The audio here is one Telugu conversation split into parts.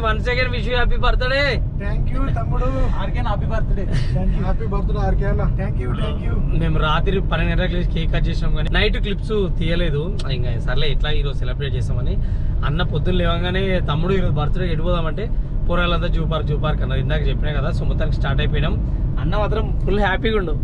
One second wish happy birthday thank you తమ్ముడు RK happy birthday happy birthday RK అన్న థ్యాంక్ యూ థ్యాంక్ యూ మేము రాత్రి పన్నెండు గంటలకు లేచి కేక్ కట్ చేసినాం కానీ నైట్ క్లిప్స్ తీయలేదు ఇంకా సర్లే ఎట్లా ఈరోజు సెలబ్రేట్ చేస్తామని అన్న పొద్దున్న లేవగానే తమ్ముడు ఈరోజు బర్త్డే ఎడిపోదామంటే పోరాలంతా జూ పార్క్ జూ పార్క్ అన్నారు ఇందాక చెప్పినా కదా సో మొత్తానికి స్టార్ట్ అయిపోయినాం అన్న మాత్రం ఫుల్ హ్యాపీగా ఉండు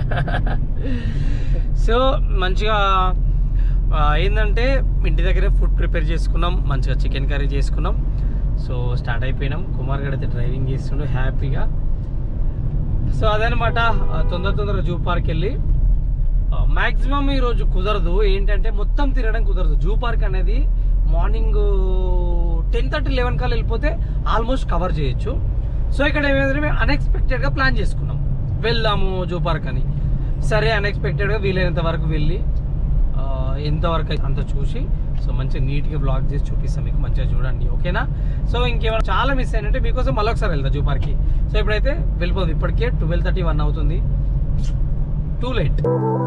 సో మంచిగా ఆ, ఏంటంటే ఇంటి దగ్గరే ఫుడ్ ప్రిపేర్ చేసుకున్నాం మంచిగా చికెన్ కర్రీ చేసుకున్నాం సో స్టార్ట్ అయిపోయినాం కుమార్ గడ్ అయితే డ్రైవింగ్ చేస్తుండు హ్యాపీగా సో అదనమాట ఆ, తొందర తొందరగా జూ పార్క్ వెళ్ళి మ్యాక్సిమం ఈరోజు కుదరదు ఏంటంటే మొత్తం తిరగడం కుదరదు జూ పార్క్ అనేది మార్నింగ్ టెన్ థర్టీ లెవెన్ కల్లా వెళ్ళిపోతే ఆల్మోస్ట్ కవర్ చేయొచ్చు సో ఇక్కడ ఏమైందంటే మేము అన్ఎక్స్పెక్టెడ్గా ప్లాన్ చేసుకున్నాం వెళ్దాము జూ పార్క్ అని సరే అన్ఎక్స్పెక్టెడ్గా వీలైనంత వరకు వెళ్ళి ఆ, ఎంతవరకు అయితే అంత చూసి సో మంచిగా నీట్గా బ్లాగ్ చేసి చూపిస్తాం మీకు మంచిగా చూడండి ఓకేనా సో ఇంకేమైనా చాలా మిస్ అయినంటే మీకోసం మళ్ళీ ఒకసారి వెళ్తా జూ పార్క్కి సో ఇప్పుడైతే వెళ్ళిపోతుంది ఇప్పటికే ట్వెల్వ్ థర్టీ వన్ అవుతుంది టూ లేట్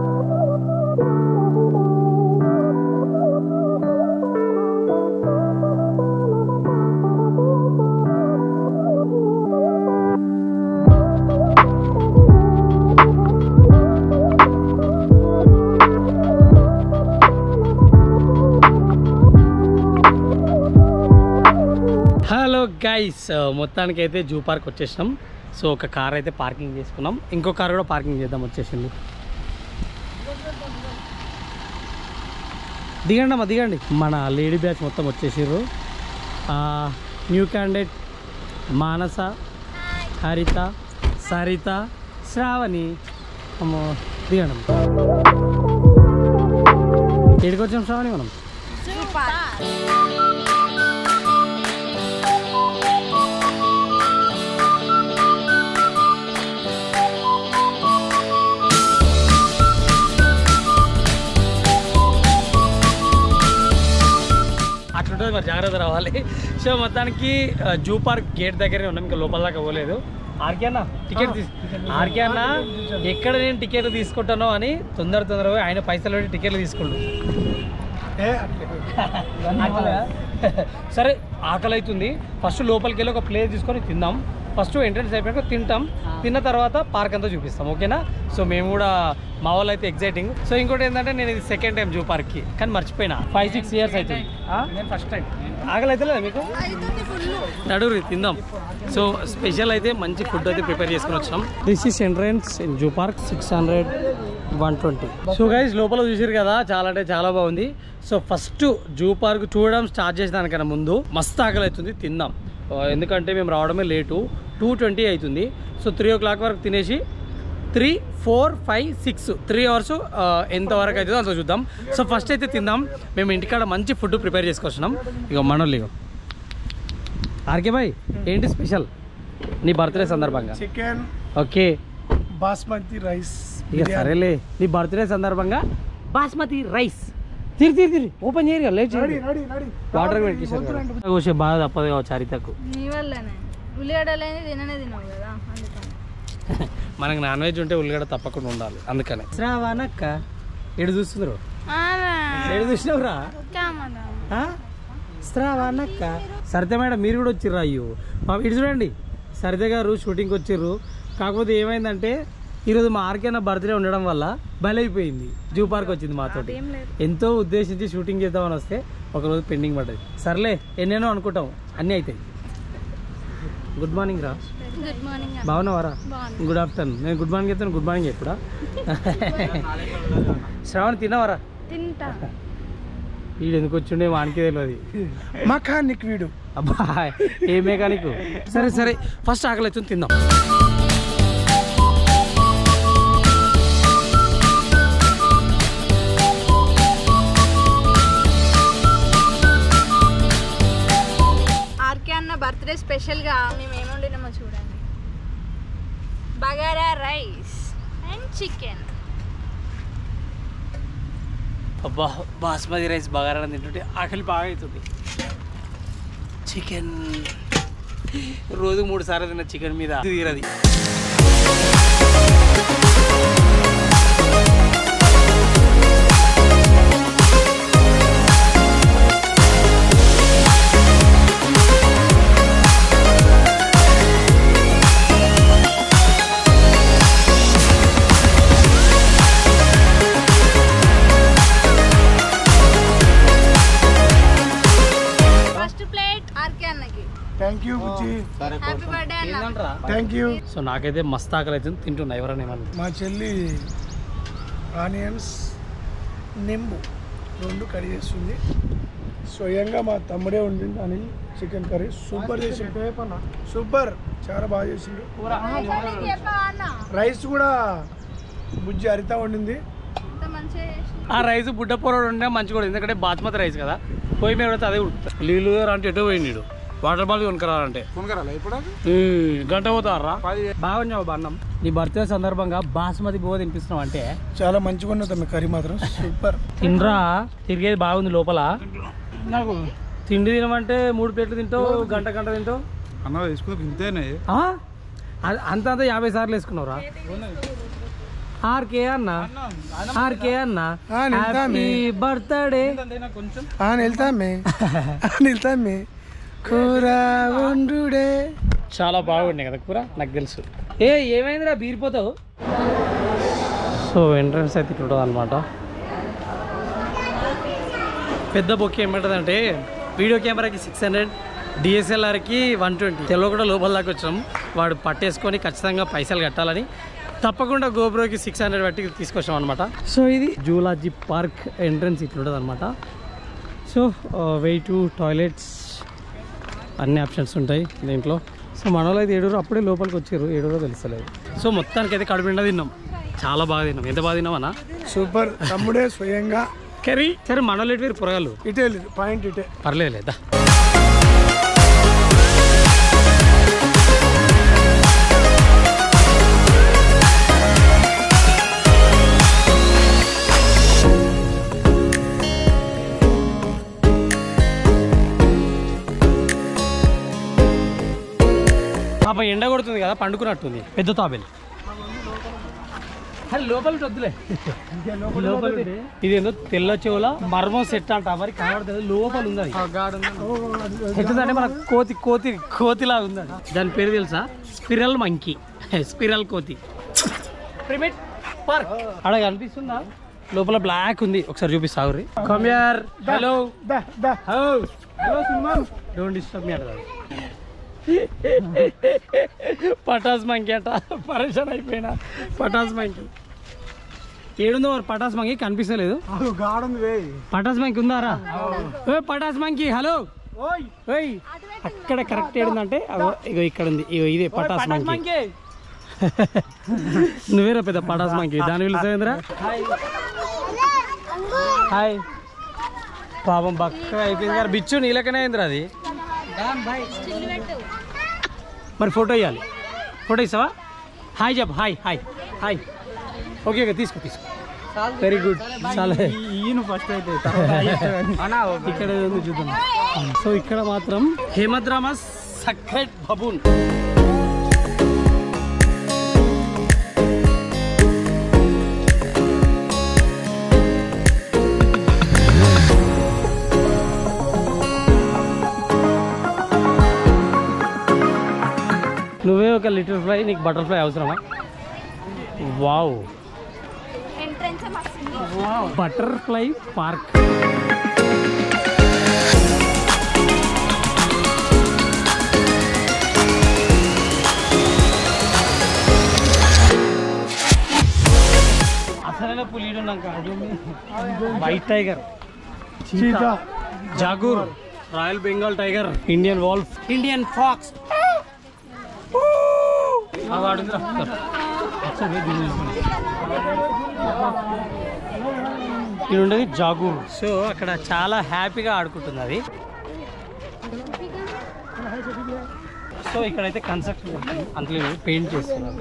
హలో గైస్ మొత్తానికి అయితే జూ పార్క్ వచ్చేసినాం సో ఒక కార్ అయితే పార్కింగ్ చేసుకున్నాం ఇంకో కార్ కూడా పార్కింగ్ చేద్దాం వచ్చేసింది దిగండి అమ్మా దిగండి మన లేడీ బ్యాచ్ మొత్తం వచ్చేసారు న్యూ క్యాండిడేట్ మానస హరిత సరిత శ్రావణి అమ్మో దిగండి అమ్మ. ఎక్కడికి వచ్చాం శ్రావణి మనం అట్లుంటుంది మరి జాగ్రత్త రావాలి సో మొత్తానికి ఆ, జూ పార్క్ గేట్ దగ్గరే ఉన్నాం ఇంకా లోపల దాకా పోలేదు ఆర్కే అన్న టికెట్ తీసు ఆర్కే అన్న ఎక్కడ నేను టికెట్ తీసుకుంటానో అని తొందర తొందరగా ఆయన పైసలు పెట్టి టికెట్లు తీసుకుంటు ఏ సరే ఆకలి అవుతుంది ఫస్ట్ లోపలికి వెళ్ళి ఒక ప్లేస్ తీసుకొని తిందాం ఫస్ట్ ఎంట్రన్స్ అయిపోయాక తింటాం తిన్న తర్వాత పార్క్ అంతా చూపిస్తాం ఓకేనా సో మేము కూడా మా వాళ్ళు అయితే ఎగ్జైటింగ్ సో ఇంకోటి ఏంటంటే నేను ఇది సెకండ్ టైం జూ పార్క్కి కానీ మర్చిపోయినా ఫైవ్ సిక్స్ ఇయర్స్ అవుతుంది ఆ? నేను ఫస్ట్ టైం ఆకలి అయితే లేదా మీకు నడురు తిందాం సో స్పెషల్ అయితే మంచి ఫుడ్ అయితే ప్రిపేర్ చేసుకుని వచ్చినాం this is entrance in zoo park six hundred one twenty so guys లోపల చూసారు కదా చాలా అంటే చాలా బాగుంది సో ఫస్ట్ జూ పార్క్ చూడడం స్టార్ట్ చేసిన దానికన్నా ముందు మస్తు ఆకలి అవుతుంది తిందాం ఆ, ఎందుకంటే మేము రావడమే లేటు టూ ట్వంటీ అవుతుంది సో త్రీ ఓ క్లాక్ వరకు తినేసి three four five six three hours ఎంత వరకు అవుతుందో అంత చూద్దాం సో ఫస్ట్ అయితే తిందాం మేము ఇంటికాడ మంచి ఫుడ్ ప్రిపేర్ చేసుకొచ్చినాం ఇక మనోళ్ళు ఇగో ఆర్కే బాయ్ ఏంటి స్పెషల్ నీ బర్త్డే సందర్భంగా చికెన్ ఓకే బాస్మతి రైస్ ఇక సరేలే నీ బర్త్డే సందర్భంగా బాస్మతి రైస్ తిరి తిరి తిరి ఓపెన్ చేయరు కదా లేచి రెడీ రెడీ రెడీ వాటర్ పెట్టేసారు వచ్చే బాధ తప్పదు కావచ్చు హరితకు నీ వల్లనే ఉల్లిగడ్డలేని తిననే తినవు కదా అందుకని మనకు నాన్ వెజ్ ఉంటే ఉల్లిగడ్డ తప్పకుండా ఉండాలి అందుకనే శ్రావణక్క ఎడు చూస్తున్నారు ఎడు చూసినావురా ఆ? శ్రావణక్క సరిత మేడం మీరు కూడా వచ్చిర్రు అయ్యో పాపం ఇటు చూడండి సరిత గారు షూటింగ్కి వచ్చిర్రు కాకపోతే ఏమైందంటే ఈరోజు మా ఆర్కేన బర్త్డే ఉండడం వల్ల బలైపోయింది జూ పార్క్ వచ్చింది మాతోటి ఎంతో ఉద్దేశించి షూటింగ్ చేద్దామని వస్తే ఒకరోజు పెండింగ్ పడ్డది సర్లే ఎన్నెన్నో అనుకుంటాం అన్నీ అవుతాయి గుడ్ మార్నింగ్ రా గుడ్ మార్నింగ్ బాగున్నావారా బాగున్నా గుడ్ ఆఫ్టర్నూన్ నేను గుడ్ మార్నింగ్ చెప్తాను గుడ్ మార్నింగ్ ఎప్పుడా శ్రావణ్ తిన్నావారా తింటా వీడు ఎందుకు వచ్చిండే వానికి తెలియదు మకానిక్ వీడు అబ్బా ఏ మెకానిక్ సరే సరే ఫస్ట్ ఆకలి అవుతుంది తిందాం ఆర్కే అన్న బర్త్డే స్పెషల్గా మేము ఏమి వండినామో చూడండి బగారా రైస్ అండ్ చికెన్ అబ్బా బాస్మతి రైస్ బగారా తింటుంటే ఆకలి బాగా అవుతుంది చికెన్ రోజు మూడు సార్లు తిన్న చికెన్ మీద తీరది హ్యాపీ బర్త్డే అన్న ఏందంట్రా థ్యాంక్ యూ సో నాకైతే మస్తు ఆకలి అవుతుంది తింటున్నా ఎవరైనా ఏమన్నా మా చెల్లి ఆనియన్స్ నింబు రెండు కడిగి చేస్తుంది స్వయంగా మా తమ్ముడే ఉండింది అనిల్ చికెన్ కర్రీ సూపర్ చేసిండు సూపర్ చాలా బాగా చేసిండు నీకు చెప్పవా అన్న రైస్ కూడా బుజ్జి హరిత వండింది ఇంత మంచిగా చేసి ఆ రైస్ బుడ్డ పొరడు ఉంటే మంచిగా కూడా ఎందుకంటే బాస్మతి రైస్ కదా పోయి మీద పెడితే అదే ఉడుకుతుంది నీళ్ళు అంటే ఎటో పోయింది నీడు వాటర్ బాల్ కొనుక్కరాలంటే ఈ, గంట పోతారా బాగున్నావు అన్నం నీ బర్త్డే సందర్భంగా బాస్మతి బువ్వ తినిపిస్తున్నావు అంటే చాలా మంచిగా ఉన్నది తమ్మి కర్రీ మాత్రం సూపర్ తినరా తిరిగేది బాగుంది లోపల నాకు తిండి తినమంటే మూడు ప్లేట్లు తింటావు గంట గంట తింటావు అన్న వేసుకో ఇంతేనే ఆ? అ- అంత అంత యాభై సార్లు వేసుకున్నావురా ఆర్కే అన్న ఆర్కే అన్న ఆ, నింతామే. హ్యాపీ బర్త్డే కొంచెం అని వెళ్తామే అని వెళ్తామే కూర వండుడే చాలా బాగుండే కదా కూర నాకు తెలుసు ఏ ఏమైందిరా బీరిపోతావు సో ఎంట్రన్స్ అయితే ఇట్లా అనమాట పెద్ద బొక్క ఏమంటుందంటే వీడియో కెమెరాకి సిక్స్ హండ్రెడ్ డిఎస్ఎల్ఆర్కి వన్ ట్వంటీ తెలుగు కూడా లోపల దాకా వచ్చాం వాడు పట్టేసుకొని ఖచ్చితంగా పైసలు కట్టాలని తప్పకుండా గోబ్రోకి సిక్స్ హండ్రెడ్ బట్టి తీసుకొచ్చాం అనమాట సో ఇది జూలాజీ పార్క్ ఎంట్రన్స్ ఇట్లుంటుంది అనమాట సో వే టు టాయిలెట్స్ అన్ని ఆప్షన్స్ ఉంటాయి దీంట్లో సో మన వాళ్ళు అయితే ఏడుగురు అప్పుడే లోపలికి వచ్చారు ఏడుగురు తెలుస్తలేదు సో మొత్తానికి అయితే కడుపు నిండా తిన్నాం చాలా బాగా తిన్నాం ఎంత బాగా తిన్నామన్నా సూపర్ తమ్ముడే స్వయంగా కర్రీ సరే మన వాళ్ళు ఎటు పొరగాలు ఇటే పాయింట్ ఇటే పర్లేదు లేదా పాప ఎండ కొడుతుంది కదా పండుకున్నట్టుంది పెద్ద తాబేలు అది లోపల వద్దులే లోపల ఉంటే. ఇదేందో తెల్ల చెవుల మర్మం సెట్ అంట మరి కనబడుతుంది లోపల ఉంది అది ఎట్లుందంటే మన కోతి కోతి కోతిలా ఉంది అది. దాని పేరు తెలుసా స్పిరల్ మంకీ స్పిరల్ కోతి ప్రిమిట్ పార్క్ అక్కడ కనిపిస్తుందా లోపల బ్లాక్ ఉంది ఒకసారి చూపిస్తా కమ్యార్ హలో దా దా హలో సినిమాన్ డోంట్ డిస్టర్బ్ మీ అంటారు పటాస్ మంకి అంట పరేషాన్ అయిపోయినా పటాస్ మంకి ఏడుందో మరి పటాస్ మంకి కనిపిస్తలేదు గాడుంది వే పటాస్ మంకి ఉందారా ఏ పటాస్ మంకి హలో ఓయ్ ఓయ్ అక్కడ కరెక్ట్ ఏడుందంటే అగో ఇగో ఇక్కడ ఉంది ఇగో ఇదే పటాస్ మంకి నువ్వేరా పెద్ద పటాస్ మంకి దాని పిలుస్తావేంద్రా హాయ్ పాపం బక్కగా అయిపోయింది గారు బిచ్చు నీలకనే అయిందిరా అది మరి ఫోటో ఇవ్వాలి ఫోటో ఇస్తావా హాయ్ చెప్పు hi hi hi okay okay తీసుకో తీసుకో వెరీ గుడ్ చాలా ఈయన ఫస్ట్ అయితే ఇక్కడ ఏదో ఉంది చూద్దాం సో ఇక్కడ మాత్రం హేమద్రామ సక్రెట్ బబూన్ నువ్వే ఒక లిటిల్ ఫ్లై నీకు బటర్ఫ్లై అవసరమా వావ్ ఎంట్రన్స్ మస్తుంది బటర్ఫ్లై పార్క్ అసలైన పులి ఉన్నాక white tiger cheetah jaguar royal Bengal tiger Indian wolf Indian fox ఇది ఉండేది జాగూర్ సో అక్కడ చాలా హ్యాపీగా ఆడుకుంటుంది అది సో ఇక్కడైతే కన్స్ట్రక్షన్ అంతే పెయింట్ చేస్తున్నారు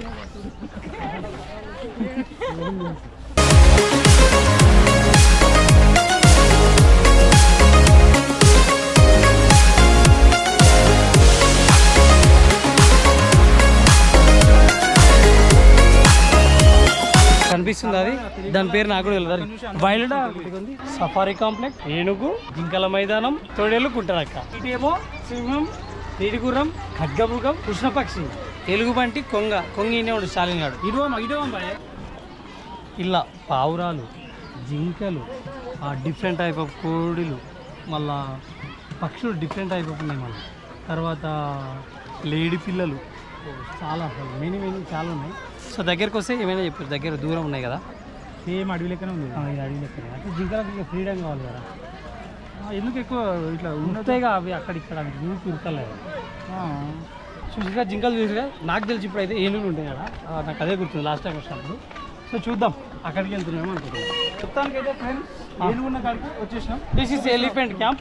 కనిపిస్తుంది అది దాని పేరు నాకు కూడా తెలియదు వైల్డ్ ఉంది సఫారీ కాంప్లెక్స్ ఏనుగు జింకల మైదానం తోడేలు కుంటలక్క ఇటేమో సింహం నీడిగుర్రం ఖడ్గమృగం కృష్ణపక్షి ఎలుగుబంటి కొంగ కొంగినే ఉండు స్టాలిన్ గాడు ఇటువమ్మ ఇటువమ్మ ఇలా పావురాలు జింకలు ఆ డిఫరెంట్ టైప్ ఆఫ్ కోడిలు మళ్ళా పక్షులు డిఫరెంట్ టైప్ ఆఫ్ ఉన్నాయి మళ్ళీ తర్వాత లేడి పిల్లలు చాలా మెనీ మెనీ చాలా ఉన్నాయి సో దగ్గరికి వస్తే ఏమైనా చెప్పారు దగ్గర దూరం ఉన్నాయి కదా సేమ్ అడవి లెక్కనే ఉంది ఆ, ఇది అడిగి లెక్కనే. అంటే జింకలకు ఇంకా ఫ్రీడమ్ కావాలి కదా ఆ, ఎందుకు ఎక్కువ ఇట్లా ఉంటాయిగా అవి అక్కడ ఇక్కడ అవి ఊపి ఉరకలేదు చూసిగా జింకలు చూసిగా నాకు తెలిసి ఇప్పుడు అయితే ఏనుగులు ఉంటాయి కదా ఆ, నాకు అదే గుర్తుంది లాస్ట్ టైం వచ్చినప్పుడు సో చూద్దాం అక్కడికి వెళ్తున్నామో అనుకుంటున్నాం మొత్తానికి అయితే ఫ్రెండ్స్ ఏనుగున్న కాడికి వచ్చేసినాం దిస్ ఇస్ ఎలిఫెంట్ క్యాంప్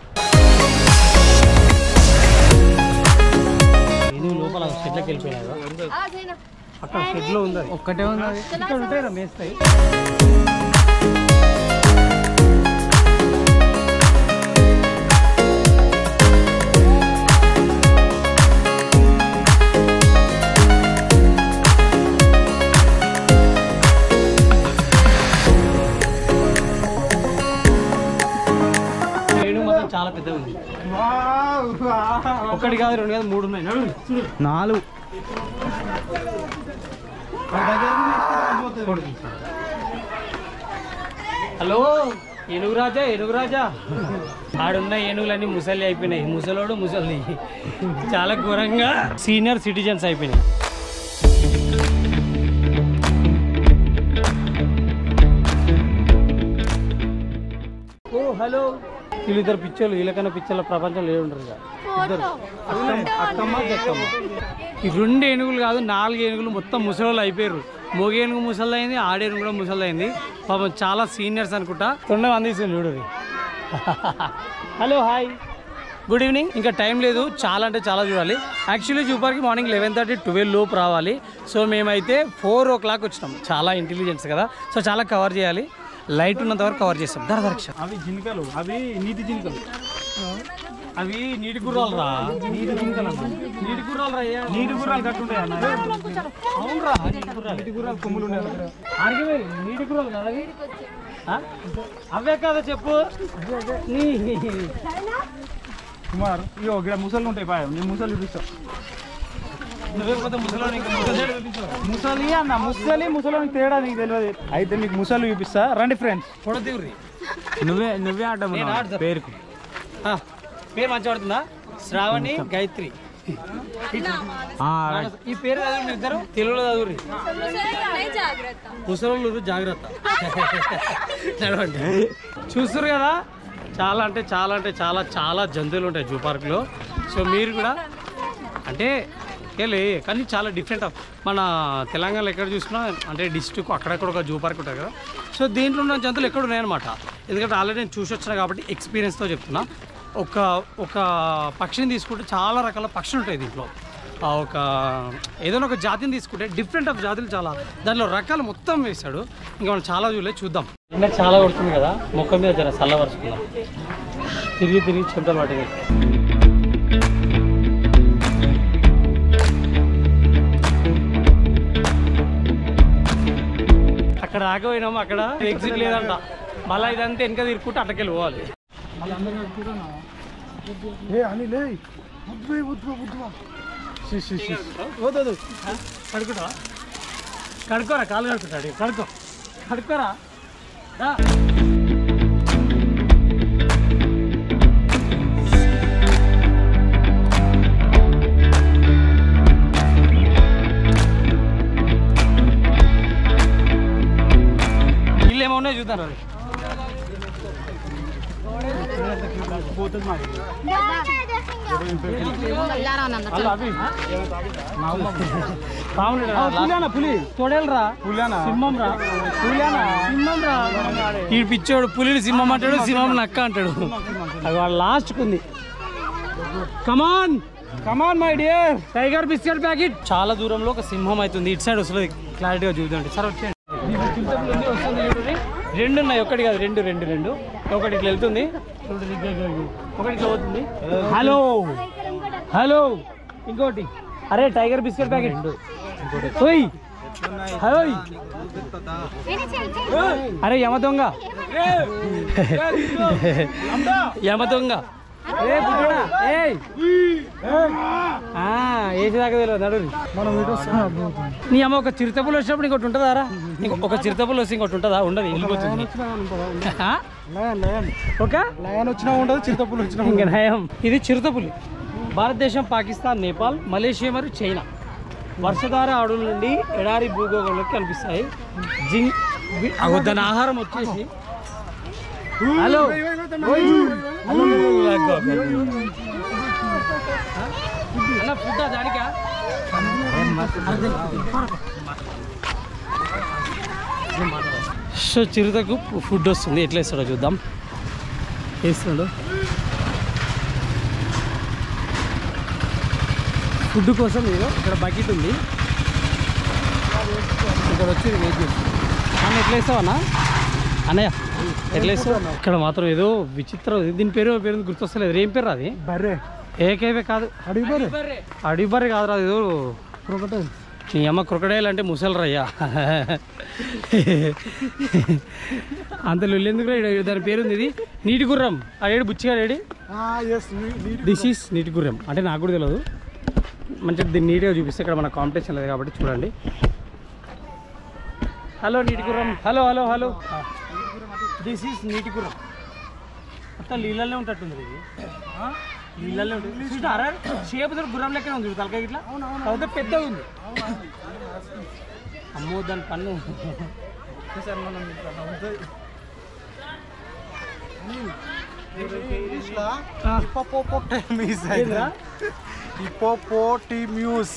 ఏనుగు లోపల షెడ్లోకి వెళ్ళిపోయినాయి కదా ఆ, జైనా. అక్కడ షెడ్లో ఉంది అది. ఒక్కటే ఉంది అది. ఇక్కడ ఉంటాయి రా మేస్తాయి ఏనుగు మాత్రం చాలా పెద్దగా ఉంది ఒకటి కాదు రెండు కాదు మూడు ఉన్నాయి నడు చూడు నాలుగు హలో ఏనుగు రాజా ఏనుగు రాజా ఆడున్న ఏనుగులన్నీ ముసలి అయిపోయినాయి ముసలోడు ముసలి చాలా ఘోరంగా సీనియర్ సిటిజన్స్ అయిపోయినాయి ఓ హలో వీళ్ళు ఇద్దరు పిచ్చోళ్ళు వీళ్ళకన్నా పిచ్చోళ్ళ ప్రపంచంలో ఏ ఉండరు ఇక. ఇద్దరు అక్కమ్మ- అక్కమ్మ జక్కమ్మ ఈ రెండు ఏనుగులు కాదు నాలుగు ఏనుగులు మొత్తం ముసలోళ్ళు అయిపోయారు మోగ ఏనుగు ముసలైంది ఆడేనుగు కూడా ముసలైంది పాపం చాలా సీనియర్స్ అనుకుంటా తొండ అందిస్తుంది చూడు హలో హాయ్ గుడ్ ఈవినింగ్ ఇంకా టైం లేదు చాలా అంటే చాలా చూడాలి యాక్చువల్లీ జూపార్కి మార్నింగ్ లెవెన్ థర్టీ ట్వెల్వ్ లోపు రావాలి సో మేమైతే ఫోర్ ఓ క్లాక్ వచ్చినాం చాలా ఇంటెలిజెన్స్ కదా సో చాలా కవర్ చేయాలి లైట్ ఉన్నంత వరకు కవర్ చేస్తాం ధర ధరక్ష అవి జింకలు అవి నీటి జింకలు అవి నీటి గుర్రాలు రా నీటి జింకలు అన్న. నీటి గుర్రాలు రా ఏ- నీటి గుర్రాలు కట్టుంటాయి అన్న అవునరా నీటి గుర్రాలు నీటి గుర్రాలు కొమ్ములు ఉన్నాయి అక్కడ. ఆడికి పోయి నీటి గుర్రాలు కదా అవి ఆ? అవే కదా చెప్పు నీ కుమార్ ఇగో ఇక్కడ ముసలు ఉంటాయి బాయ్ నేను ముసలు చూపిస్తా నువ్వే పోతే ముసలోని ఇంకా ముసలి ముసలి అన్న ముసలి ముసలోనికి తేడా నీకు తెలియదు అయితే మీకు ముసలు చూపిస్తా రండి ఫ్రెండ్స్ పొడతీవ్రి నువ్వే నువ్వే ఆట నేను ఆడతా. పేరుకు ఆ, పేరు మంచిగా పడుతుందా శ్రావణి గాయత్రి ఈ పేరు చదువు మీ ఇద్దరు తెలుగులో చదువురి ముసలి జాగ్రత్త ముసలోళ్ళు జాగ్రత్త నడవండి చూస్తారు కదా చాలా అంటే చాలా అంటే చాలా చాలా జంతువులు ఉంటాయి జూ పార్క్లో సో మీరు కూడా అంటే ఏలే కానీ చాలా డిఫరెంట్ మన తెలంగాణలో ఎక్కడ చూసినా అంటే డిస్ట్రిక్ట్ అక్కడక్కడ ఒక జూ పార్క్ ఉంటుంది కదా సో దీంట్లో ఉన్న జంతువులు ఎక్కడ ఉన్నాయన్నమాట ఎందుకంటే ఆల్రెడీ నేను చూసి వచ్చినా కాబట్టి ఎక్స్పీరియన్స్తో చెప్తున్నా ఒక ఒక పక్షిని తీసుకుంటే చాలా రకాల పక్షులు ఉంటాయి దీంట్లో ఆ ఒక ఏదైనా ఒక జాతిని తీసుకుంటే డిఫరెంట్ ఆఫ్ జాతులు చాలా దాంట్లో రకాలు మొత్తం వేశాడు ఇంకా మనం చాలా చూడలేదు చూద్దాం ఎండ చాలా కొడుతుంది కదా మొక్క మీద జర చల్లవరుచుకుందాం తిరిగి తిరిగి చెమటలు పట్టింది అక్కడ ఆగిపోయినాము అక్కడ ఎగ్జిట్ లేదంట మళ్ళీ ఇదంతా వెనక తిరుక్కుంటే అట్టకెళ్ళి పోవాలి ఏ అని లే వద్దు వద్దు వద్దు వద్దు కడుకుంటా కడుక్కోరా కాలు కడుకుంటాడు కడుక్కో కడుక్కోరా రా. వీళ్ళు ఏమో ఉన్నాయో చూద్దాం రా. పోతుంది మాకు అల్ల అవి పాములు రా, పులియానా పులి తోడేలు రా పులియానా సింహం రా పులియానా సింహం రా ఈ పిచ్చోడు పులిని సింహం అంటాడు సింహం నక్క అంటాడు అది వాడు లాస్ట్ కుంది come on come on my dear tiger biscuit packet చాలా దూరంలో ఒక సింహం అవుతుంది ఇటు సైడ్ వస్తుంది క్లారిటీగా చూద్దాండి సార్ వచ్చేయండి చింతపులు ఎన్ని వస్తుంది చూడండి రెండు ఉన్నాయి ఒకటి కాదు రెండు రెండు రెండు ఒకటి ఇట్లా వెళ్తుంది చూడండి ఇట్లా ఇట్లా ఇట్లా. ఒకటి ఇట్లా పోతుంది హలో హలో ఇంకోటి అరే టైగర్ బిస్కెట్ ప్యాకెట్ ఓయ్ హలోయ్ అరే యమ దొంగ యమ దొంగ ఏ బుడ్డోడా, ఏయ్. ఆ, ఏసేదాకా తెలియదు నడు మనం ఇటు నీ అమ్మ ఒక చిరుతపులు వచ్చినప్పుడు ఇంకోటి ఉంటుందా రా ఇంకో- ఒక చిరుతపులు వస్తే ఇంకోటి ఉంటుందా ఉండదు వెళ్ళిపోతుంది ఆ? లయన్ లయన్ ఒక లయన్ వచ్చినా ఉండదు చింతపులు వచ్చినా ఇంకా నయం ఇది చిరుతపులి భారతదేశం పాకిస్తాన్ నేపాల్ మలేషియా మరియు చైనా వర్షధార అడవుల నుండి ఎడారి భూగోళంలోకి కనిపిస్తాయి జింగ్ వి- అగో దాని ఆహారం వచ్చేసి హలో అన్న ఫుడ్ దానికా సో చిరుతకు ఫుడ్ వస్తుంది ఎట్లా వేస్తాడో చూద్దాం వేస్తున్నాడు ఫుడ్ కోసం ఏదో ఇక్కడ బకెట్ ఉంది ఇక్కడ వచ్చి వెయిట్ చేస్తుంది అన్న ఎట్లా వేస్తావన్నా అన్నయ్య ఎట్లా వేస్తావు ఇక్కడ మాత్రం ఏదో విచిత్రం ఉంది. దీని పేరు పేరు గుర్తొస్తలేదు ఏం పేరు అది బర్రే ఏకేవే కాదు అడిగి బర్రే అడవి బర్రె కాదురా అది ఏదో నీ అమ్మ క్రొకడైల్ అంటే ముసలరయ్యా అంత ఎందుకు దాని పేరు ఉంది ఇది నీటి గుర్రం అడేడు బుచ్చిగా ఏడి ఎస్ దిస్ ఈస్ నీటి గుర్రం అంటే నాకు కూడా తెలియదు మంచిగా దీన్ని నీట్గా చూపిస్తే ఇక్కడ మన కాంపిటీషన్ లేదు కాబట్టి చూడండి హలో నీటి గుర్రం hello hello hello this is నీటి గుర్రం మొత్తం నీళ్ళల్లో ఉంటట్టుంది ఇది ఆ? నీళ్ళల్లో ఉంటుంది చూసినారా షేప్ చూడు గుర్రం లెక్కనే ఉంది చూడు తలకాయ ఇట్లా కాకపోతే పెద్దగా ఉంది అమ్మో దాని పన్ను ఆ. ఏందిరా? హిపోపోటిమ్యూస్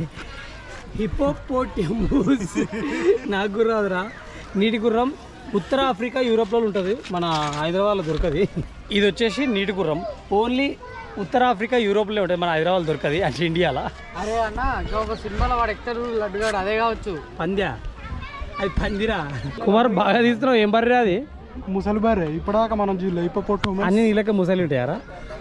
హిపోపోటమస్ నాకు గుర్రం రాదురా నీటి గుర్రం ఉత్తర ఆఫ్రికా యూరోప్లో ఉంటుంది మన హైదరాబాద్లో దొరకది ఇది వచ్చేసి నీటి గుర్రం ఓన్లీ ఉత్తర ఆఫ్రికా యూరోప్లో ఉంటుంది మన హైదరాబాద్ దొరకది అంటే ఇండియాలో అరే అన్న ఇంకా ఒక సినిమాలో వాడు ఎక్కుతాడు లడ్డుగాడు అదే కావచ్చు పంద్యా అది పందిరా కుమార్ బాగా తీస్తున్నావు ఏం బర్రె అది ముసలి బర్రే ఇప్పటిదాకా మనం చూడలే హిపోపోటో అన్ని నీళ్ళకే ముసలి ఉంటాయారా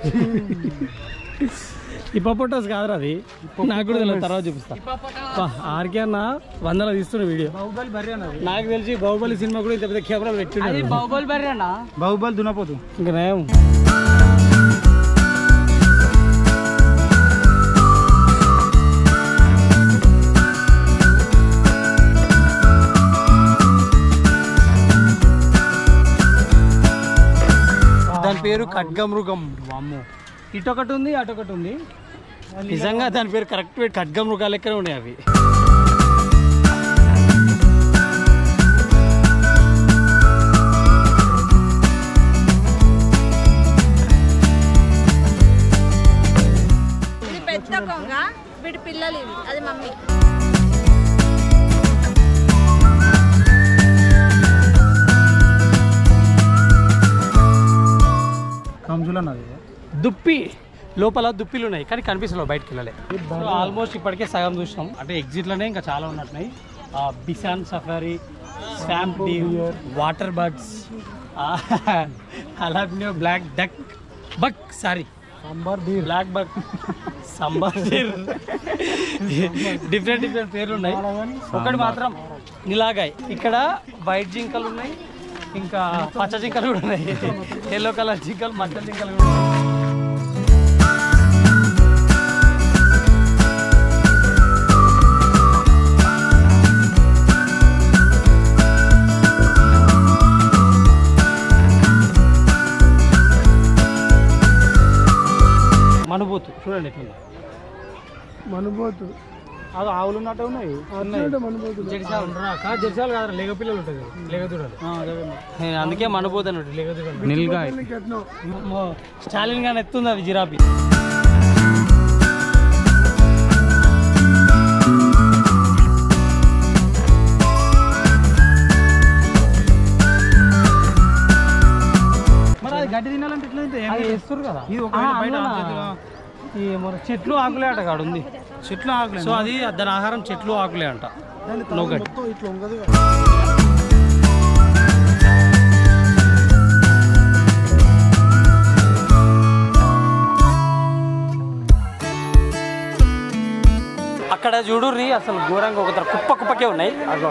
ఇప్పొట్టోస్ కాదురా అది నాకు కూడా తెలియదు తర్వాత చూపిస్తా బా, ఆర్కే అన్న వందల తీస్తున్న వీడియో బాహుబలి బర్రె అన్నది నాకు తెలిసి బాహుబలి సినిమా కూడా ఇంత పెద్ద కెమెరాలు అది పెట్టి బాహుబలి బర్రె అన్న బాహుబలి దున్నపోతు ఇంకా నయం దాని పేరు ఖడ్గమృగం వామ్మో ఇటొకటి ఉంది అటొకటి ఉంది నిజంగా దాని పేరు కరెక్ట్ ఖడ్గమృగాలు లెక్కనే ఉన్నాయి అవి ఇది పెద్ద కొంగ వీడి పిల్లలు ఇవి అది మమ్మీ కంజులు అన్నది దుప్పి లోపల దుప్పిలు ఉన్నాయి కానీ కనిపిస్తలేవు బయటకు వెళ్ళలే ఆల్మోస్ట్ ఇప్పటికే సగం చూసినాం అంటే ఎగ్జిట్లోనే ఇంకా చాలా ఉన్నట్టున్నాయి bison safari swamp deer water birds అలాగే black duck buck sorry sambar deer black buck sambar different different పేర్లు ఉన్నాయి ఒకటి మాత్రం నిలాగాయ్ ఇక్కడ వైట్ జింకలు ఉన్నాయి ఇంకా పచ్చ జింకలు కూడా ఉన్నాయి ఎల్లో కలర్ జింకలు మచ్చ జింకలు కూడా ఉన్నాయి మనుబోతు చూడండి ఎట్లుంది మనుబోతు అది ఆవులు ఉన్నట్టు ఉన్నాయి అట్లా మనుబోతు జడిసాలు ఉండరాక జడిసాలు కాదు లేగ పిల్లలు ఉంటుంది లేగ దూడలు నేను అందుకే మనబోతు అన్నట్టు లేగ దూడలు నిల్గాయ్ ఎట్నో అమ్మో, స్టాలిన్ గాని ఎత్తుంది అది జిరాపి మరి అది గడ్డి తినాలంటే ఎట్లా తింటే అది వేస్తారు కదా ఇది ఒకవేళ ఆ, బయట అందులోనా? ఆకులు ఈ మన చెట్లు ఆకులే అట కాడు ఉంది చెట్లు ఆకులే సో అది దాని ఆహారం చెట్లు ఆకులే అంట నో గడ్డి మొత్తం ఇట్లా ఉండదు అక్కడ చూడుర్రి అసలు ఘోరంగా ఒక తర కుప్ప కుప్పకే ఉన్నాయి అగో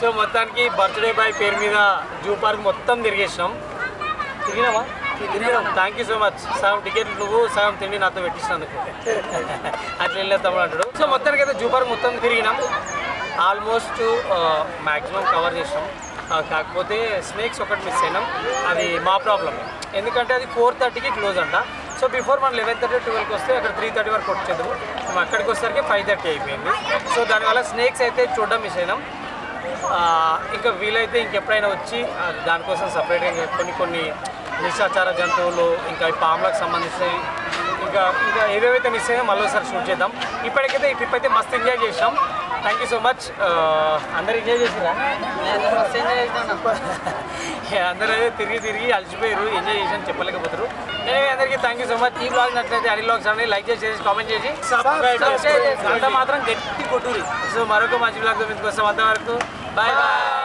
సో మొత్తానికి బర్త్డే బాయ్ పేరు మీద జూ పార్క్ మొత్తం తిరిగేసినాం తిరిగినావా థ్యాంక్ యూ సో మచ్ సగం టికెట్ నువ్వు సగం తిండి నాతో పెట్టించినందుకు అట్లా వెళ్ళే తమ్ముడు అంటాడు సో మొత్తానికి అయితే జూ పార్క్ మొత్తం తిరిగినాం ఆల్మోస్ట్ మ్యాక్సిమం కవర్ చేసినాం ఆ, కాకపోతే స్నేక్స్ ఒకటి మిస్ అయినాం అది మా ప్రాబ్లం ఎందుకంటే అది ఫోర్ థర్టీకి క్లోజ్ అంట సో బిఫోర్ మనం లెవెన్ థర్టీ ట్వెల్వ్కి వస్తే అక్కడ త్రీ థర్టీ వరకు వచ్చేద్దాము మేము అక్కడికి వచ్చేసరికి ఫైవ్ థర్టీ అయిపోయింది సో దానివల్ల స్నేక్స్ అయితే చూడడం మిస్ అయినాం ఆ, ఇంకా వీలైతే ఇంకెప్పుడైనా వచ్చి ఆ, దానికోసం సపరేట్గా కొన్ని కొన్ని నిశాచార జంతువులు ఇంకా ఈ పాములకు సంబంధించినవి ఇంకా ఇంకా ఏవేవైతే మిస్ అయ్యాయో మళ్ళీ ఒకసారి షూట్ చేద్దాం ఇప్పటికైతే ఈ ట్రిప్ అయితే మస్తు ఎంజాయ్ చేసాం థ్యాంక్ యూ సో మచ్ అందరు ఎంజాయ్ చేసిరా అందరూ అయితే తిరిగి తిరిగి అలసిపోయారు ఎంజాయ్ చేసాను చెప్పలేకపోతారు నేను అందరికీ థ్యాంక్ యూ సో మచ్ ఈ బ్లాగ్ నచ్చినట్లయితే అన్ని బ్లాగ్స్ అని లైక్ చేసి కామెంట్ చేసి సబ్స్క్రైబ్ చేసి అంత మాత్రం గట్టి కొట్టురి సో మరొక మంచి బ్లాగ్ మీకు వస్తాం అంతవరకు బాయ్ బాయ్